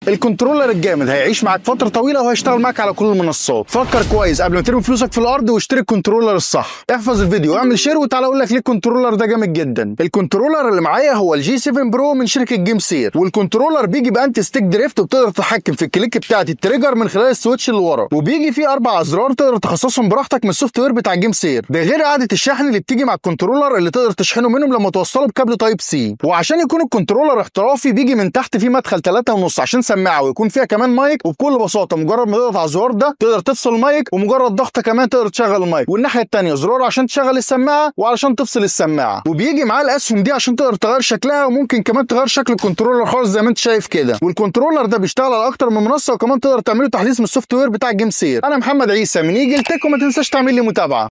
الكنترولر الجامد هيعيش معاك فتره طويله وهيشتغل معاك على كل المنصات فكر كويس قبل ما ترمي فلوسك في الارض واشتري الكنترولر الصح احفظ الفيديو واعمل شير وتعالى اقول لك ليه الكنترولر ده جامد جدا الكنترولر اللي معايا هو الجي 7 برو من شركه جيم سير والكنترولر بيجي بانتي ستيك دريفت وبتقدر تتحكم في الكليك بتاعت التريجر من خلال السويتش اللي ورا وبيجي فيه اربع ازرار تقدر تخصصهم براحتك من السوفت وير بتاع جيم سير ده غير قاعده الشحن اللي بتيجي مع الكنترولر اللي تقدر تشحنه منهم لما توصله بكابل تايب سي وعشان يكون الكنترولر احترافي بيجي من تحت فيه مدخل 3.5 عشان سماعه ويكون فيها كمان مايك وبكل بساطه مجرد ما تضغط على الزرار ده تقدر تفصل المايك ومجرد ضغطه كمان تقدر تشغل المايك والناحيه الثانيه زرار عشان تشغل السماعه وعلشان تفصل السماعه وبيجي معاه الاسهم دي عشان تقدر تغير شكلها وممكن كمان تغير شكل الكنترولر خالص زي ما انت شايف كده والكنترولر ده بيشتغل على اكتر من منصه وكمان تقدر تعمله تحديث من السوفت وير بتاع جيم سير انا محمد عيسى من ايجل تك وما تنساش تعمل لي متابعه